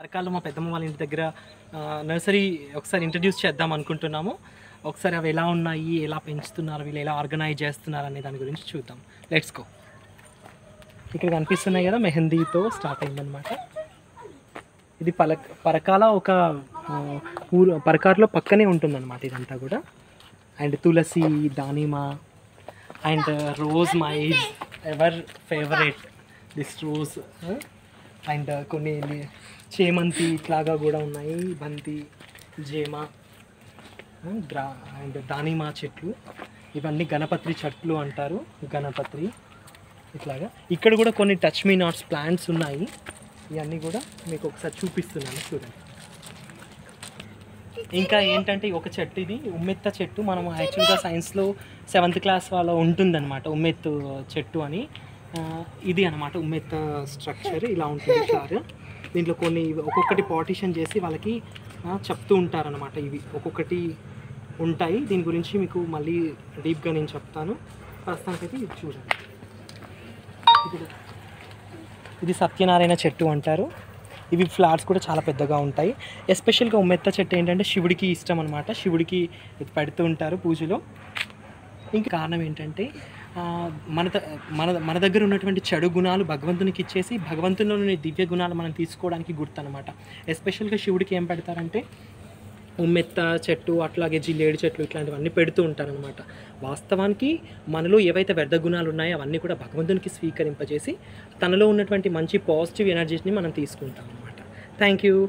అరకాల్లో మా పెద్దమ్మ వాళ్ళ ఇంటి దగ్గర ఆ, నర్సరీ ఒకసారి ఇంట్రడ్యూస్ చేద్దాం అనుకుంటున్నాము ఒకసారి అవి ఎలా ఉన్నాయి ఎలా పెంచుతున్నారు వీళ్ళు ఎలా ఆర్గనైజ్ చేస్తున్నారు అనే దాని గురించి చూద్దాం లెట్స్ గో ఇక్కడ కనిపిస్తున్నాయి కదా మెహందీతో స్టార్ట్ అయిందనమాట ఇది పలక పరకాల ఒక ఆ, ఊరు పరకారులో పక్కనే ఉంటుందన్నమాట ఇదంతా కూడా అండ్ తులసి దానిమ and rose my ever favourite this rose and కొన్ని లి- చేమంతి ఇట్లాగా కూడా ఉన్నాయి బంతి జేమ గ్రా అండ్ దానిమా చెట్లు ఇవన్నీ గణపత్రి చెట్లు అంటారు గణపత్రి ఇట్లాగా ఇక్కడ కూడా కొన్ని టచ్ మీ నాట్స్ ప్లాంట్స్ ఉన్నాయి ఇవన్నీ కూడా మీకు ఒకసారి చూపిస్తున్నాను చూడండి ఇంకా ఏంటంటే ఒక చెట్టు ఇది ఉమ్మెత్త చెట్టు మనం యాక్చువల్గా సైన్స్లో సెవెంత్ క్లాస్ వాళ్ళ ఉంటుందన్నమాట ఉమ్మెత్తు చెట్టు అని ఆ, ఇది అనమాట ఉమ్మెత్త స్ట్రక్చర్ ఇలా ఉంటుంది ఫ్లవర్ దీంట్లో కొన్ని ఇవి ఒక్కొక్కటి పార్టిషన్ చేసి వాళ్ళకి ఆ, చెప్తూ ఉంటారనమాట ఇవి ఒక్కొక్కటి ఉంటాయి దీని గురించి మీకు మళ్ళీ డీప్గా నేను చెప్తాను ప్రస్తుతానికైతే ఇది చూడండి ఇది ఇది సత్యనారాయణ చెట్టు అంటారు ఇవి ఫ్లవర్స్ కూడా చాలా పెద్దగా ఉంటాయి ఎస్పెషల్గా ఉమ్మెత్త చెట్టు ఏంటంటే శివుడికి ఇష్టం అనమాట శివుడికి ఇది పెడుతూ ఉంటారు పూజలో ఇంకా కారణం ఏంటంటే ఆ, మన ద- మన మన దగ్గర ఉన్నటువంటి చెడు గుణాలు భగవంతునికి ఇచ్చేసి భగవంతునిలోని దివ్య గుణాలు మనం తీసుకోవడానికి గుర్తు అనమాట ఎస్పెషల్గా శివుడికి ఏం పెడతారంటే ఉమ్మెత్త చెట్టు అట్లాగే జిల్లేడు చెట్లు ఇట్లాంటివన్నీ పెడుతూ ఉంటారనమాట వాస్తవానికి మనలో ఏవైతే వ్యర్థ గుణాలు ఉన్నాయో అవన్నీ కూడా భగవంతునికి స్వీకరింపజేసి తనలో ఉన్నటువంటి మంచి పాజిటివ్ ఎనర్జీస్ని మనం తీసుకుంటాం అనమాట థ్యాంక్ యూ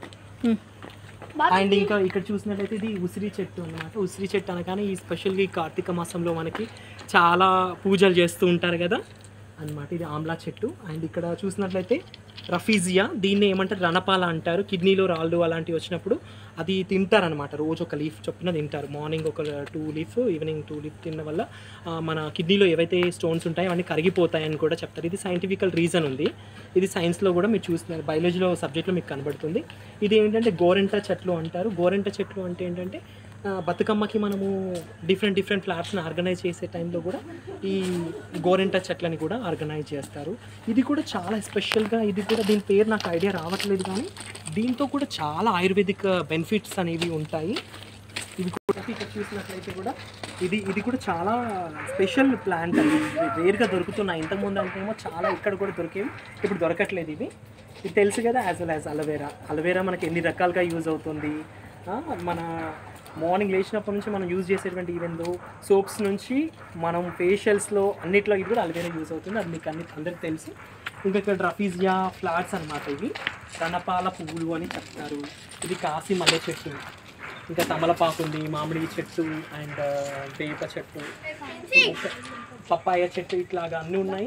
అండ్ ఇంకా ఇక్కడ చూసినట్లయితే ఇది ఉసిరి చెట్టు అన్నమాట ఉసిరి చెట్టు అనగానే ఈ స్పెషల్గా ఈ కార్తీక మాసంలో మనకి చాలా పూజలు చేస్తూ ఉంటారు కదా అన్నమాట ఇది ఆమ్లా చెట్టు అండ్ ఇక్కడ చూసినట్లయితే రఫీజియా దీన్ని ఏమంటారు రణపాల అంటారు కిడ్నీలో రాళ్ళు అలాంటివి వచ్చినప్పుడు అది తింటారనమాట రోజు ఒక లీఫ్ చొప్పున తింటారు మార్నింగ్ ఒక two leaf evening two leaf తిన్న వల్ల ఆ, మన కిడ్నీలో ఏవైతే స్టోన్స్ ఉంటాయో అవన్నీ కరిగిపోతాయని కూడా చెప్తారు ఇది సైంటిఫికల్ రీజన్ ఉంది ఇది సైన్స్లో కూడా మీరు చూస్తున్నారు బయాలజీలో సబ్జెక్ట్లో మీకు కనబడుతుంది ఇది ఏంటంటే గోరెంట చెట్లు అంటారు గోరెంట చెట్లు అంటే ఏంటంటే ఆ, బతుకమ్మకి మనము డిఫరెంట్ డిఫరెంట్ ఫ్లాట్స్ని ఆర్గనైజ్ చేసే టైంలో కూడా ఈ గోరెంట చెట్లని కూడా ఆర్గనైజ్ చేస్తారు ఇది కూడా చాలా స్పెషల్గా ఇది కూడా దీని పేరు నాకు ఐడియా రావట్లేదు కానీ దీంతో కూడా చాలా ఆయుర్వేదిక్ బెనిఫిట్స్ అనేవి ఉంటాయి ఇవి కూడా ఇక్కడ చూసినట్లయితే కూడా ఇది ఇది కూడా చాలా స్పెషల్ ప్లాంట్ అండి రేర్గా దొరుకుతున్నాయి ఇంతకుముందు అంటే ఏమో చాలా ఇక్కడ కూడా దొరికేవి ఇప్పుడు దొరకట్లేదు ఇవి ఇది తెలుసు కదా as well as aloe vera aloe vera మనకి ఎన్ని రకాలుగా యూజ్ అవుతుంది ఆ, మన మార్నింగ్ లేచినప్పటి నుంచి మనం యూజ్ చేసేటువంటి ఈవెన్ దో సోప్స్ నుంచి మనం ఫేషియల్స్లో అన్నిట్లో ఇది కూడా అలవేరా యూజ్ అవుతుంది అది మీకు అన్ని అందరికి తెలుసు ఇంకా ఇక్కడ రఫీజియా ఫ్లాట్స్ అన్నమాట ఇవి రణపాల పువ్వులు అని చెప్తారు ఇది కాశీ మల్లె చెట్టు ఇంకా తమలపాకు ఉంది మామిడి చెట్టు అండ్ వేప చెట్టు ఇంకా పప్పాయ చెట్టు ఇట్లాగా అన్నీ ఉన్నాయి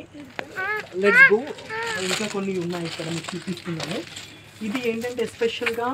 లెట్స్ గో ఇంకా కొన్ని ఉన్నాయి ఇక్కడ మీకు చూపిస్తున్నాను ఇది ఏంటంటే ఎస్పెషల్గా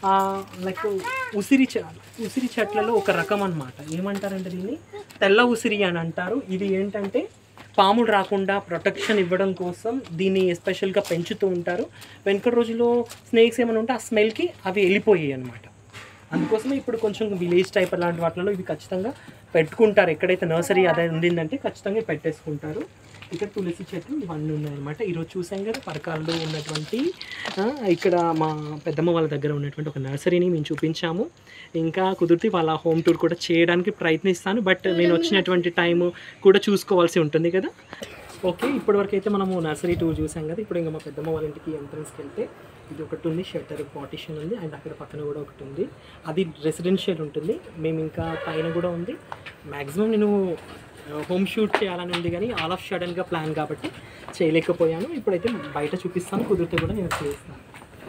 లైక్ ఉసిరి చె ఉసిరి చెట్లలో ఒక రకం అన్నమాట ఏమంటారంటే దీన్ని తెల్ల ఉసిరి అని అంటారు ఇది ఏంటంటే పాములు రాకుండా ప్రొటెక్షన్ ఇవ్వడం కోసం దీన్ని ఎస్పెషల్గా పెంచుతూ ఉంటారు వెనుక రోజుల్లో స్నేక్స్ ఏమైనా ఉంటే ఆ స్మెల్కి అవి వెళ్ళిపోయాయి అనమాట అందుకోసమే ఇప్పుడు కొంచెం విలేజ్ టైప్ అలాంటి వాటిలో ఇవి ఖచ్చితంగా పెట్టుకుంటారు ఎక్కడైతే నర్సరీ అదే ఉండిందంటే ఖచ్చితంగా పెట్టేసుకుంటారు ఇక్కడ తులసి చెట్లు ఇవన్నీ ఉన్నాయన్నమాట ఈరోజు చూసాం కదా పరకాలలో ఉన్నటువంటి ఆ, ఇక్కడ మా పెద్దమ్మ వాళ్ళ దగ్గర ఉన్నటువంటి ఒక నర్సరీని మేము చూపించాము ఇంకా కుదిరితే వాళ్ళ హోమ్ టూర్ కూడా చేయడానికి ప్రయత్నిస్తాను బట్ నేను వచ్చినటువంటి టైం కూడా చూసుకోవాల్సి ఉంటుంది కదా ఓకే ఇప్పటివరకు అయితే మనము నర్సరీ టూర్ చూసాం కదా ఇప్పుడు ఇంకా మా పెద్దమ్మ వాళ్ళ ఇంటికి ఎంట్రన్స్కి వెళ్తే ఇది ఒకటి ఉంది షట్టర్ పార్టిషన్ ఉంది అండ్ అక్కడ పక్కన కూడా ఒకటి ఉంది అది రెసిడెన్షియల్ ఉంటుంది మేము ఇంకా పైన కూడా ఉంది మ్యాక్సిమం నేను హోమ్ షూట్ చేయాలని ఉంది కానీ ఆల్ ఆఫ్ సడన్గా ప్లాన్ కాబట్టి చేయలేకపోయాను ఇప్పుడైతే బయట చూపిస్తాను కుదిరితే కూడా నేను చేస్తాను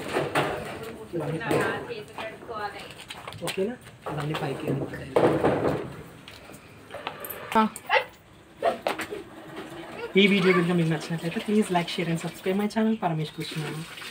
ఇవన్నీ పైకి. ఓకేనా ఇవన్నీ పైకి ఈ వీడియో కనుక మీకు నచ్చినట్లయితే please like share and subscribe my channel Paramesh Krishna